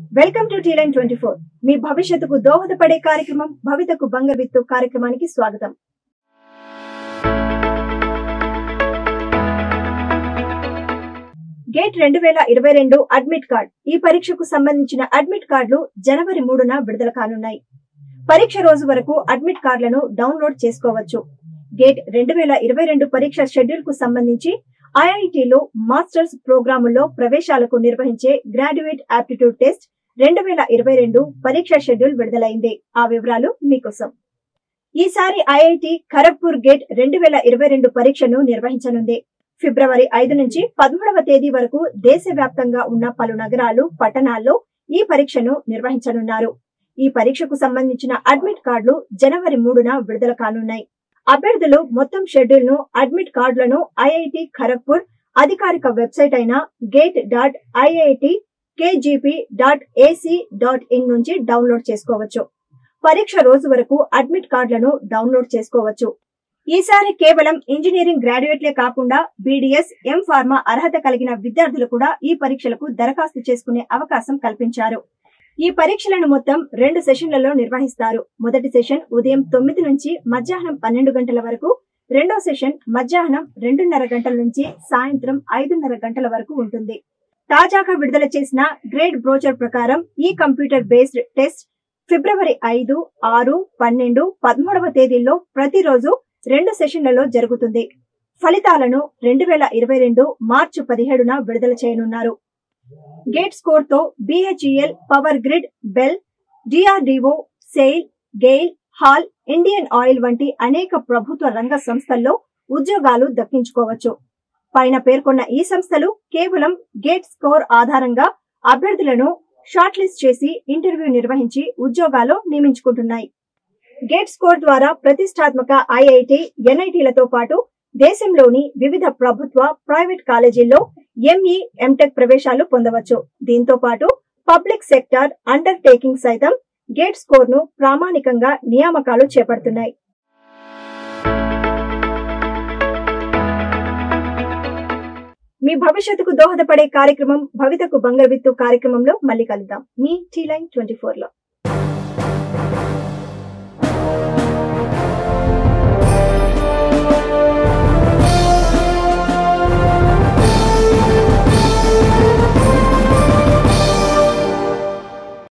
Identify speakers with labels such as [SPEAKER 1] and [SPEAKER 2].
[SPEAKER 1] welcome to T line twenty four మీ భవిష్యత్తుకు దోహదపడే కార్యక్రమం భవితకు బంగ విత్తు కార్యక్రమానికి స్వాగతం గేట్ రెండు వేల ఇరవై రెండు అడ్మిట్ కార్డ్ ఈ పరీక్షకు సంబంధించిన అడ్మిట్ కార్డులు జనవరి మూడున విడుదల కానున్నాయి పరీక్ష రోజు వరకు అడ్మిట్ కార్డులను డౌన్లోడ్ చేసుకోవచ్చు గేట్ రెండు వేల ఇరవై రెండు పరీక్ష షెడ్యూల్ కు సంబంధించి ఐఐటిలో మాస్టర్స్ ప్రోగ్రాముల్లో ప్రవేశాలకు నిర్వహించే గ్రాడ్యుయేట్ ఆప్టిట్యూడ్ టెస్ట్ రెండు వేల ఇరవై రెండు పరీక్ష షెడ్యూల్ విడుదలైంది ఆ వివరాలు మీకోసం ఈసారి ఐఐటి ఖరగ్పూర్ గేట్ రెండు వేల ఇరవై రెండు పరీక్షను నిర్వహించనుంది ఫిబ్రవరి ఐదు నుంచి పదమూడవ తేదీ వరకు దేశవ్యాప్తంగా ఉన్న పలు నగరాలు పట్టణాల్లో ఈ పరీక్షను నిర్వహించనున్నారు ఈ పరీక్షకు సంబంధించిన అడ్మిట్ కార్డులు జనవరి మూడున విడుదల కానున్నాయి అభ్యర్థులు మొత్తం షెడ్యూల్ ను అడ్మిట్ కార్డులను ఐఐటి ఖరగ్పూర్ అధికారిక వెబ్సైట్ అయిన GATE dot IIT KGP dot AC dot in నుంచి డౌన్లోడ్ చేసుకోవచ్చు పరీక్ష రోజు వరకు అడ్మిట్ కార్డులను డౌన్లోడ్ చేసుకోవచ్చు ఈసారి కేవలం ఇంజనీరింగ్ గ్రాడ్యుయేట్లే కాకుండా బీడీఎస్ ఎం ఫార్మా అర్హత కలిగిన విద్యార్థులు కూడా ఈ పరీక్షలకు దరఖాస్తు చేసుకునే అవకాశం కల్పించారు ఈ పరీక్షలను మొత్తం రెండు సెషన్లలో నిర్వహిస్తారు మొదటి సెషన్ ఉదయం తొమ్మిది నుంచి మధ్యాహ్నం పన్నెండు గంటల వరకు రెండో సెషన్ మధ్యాహ్నం రెండున్నర గంటల నుంచి సాయంత్రం ఐదున్నర గంటల వరకు ఉంటుంది తాజాగా విడుదల చేసిన గ్రేడ్ బ్రోచర్ ప్రకారం ఈ కంప్యూటర్ బేస్డ్ టెస్ట్ ఫిబ్రవరి ఐదు ఆరు పన్నెండు పదమూడవ తేదీల్లో ప్రతిరోజు రెండు సెషన్లలో జరుగుతుంది ఫలితాలను రెండు వేల ఇరవై రెండు మార్చి పదిహేడున విడుదల చేయనున్నారు గేట్ స్కోర్ తో BHEL Power Grid BEL DRDO SAIL GAIL HAL Indian Oil వంటి అనేక ప్రభుత్వ రంగ సంస్థల్లో ఉద్యోగాలు దక్కించుకోవచ్చు పైన పేర్కొన్న ఈ సంస్థలు కేవలం గేట్ స్కోర్ ఆధారంగా అభ్యర్థులను షార్ట్ లిస్ట్ చేసి ఇంటర్వ్యూ నిర్వహించి ఉద్యోగాలు నియమించుకుంటున్నాయి గేట్ స్కోర్ ద్వారా ప్రతిష్టాత్మక ఐఐటి ఎన్ఐటీలతో పాటు దేశంలోని వివిధ ప్రభుత్వ ప్రైవేట్ కాలేజీల్లో ఎంఈ ఎంటెక్ ప్రవేశాలు పొందవచ్చు దీంతో పాటు పబ్లిక్ సెక్టార్ అండర్ టేకింగ్ సైతం గేట్ స్కోర్ ను ప్రామాణికంగా నియామకాలు చేపడుతున్నాయి మీ భవిష్యత్తుకు దోహదపడే కార్యక్రమం భవితకు బంగారు విత్తు కార్యక్రమంలో మళ్ళీ కలుద్దాం మీ టీ లైన్ ట్వంటీ ఫోర్ లో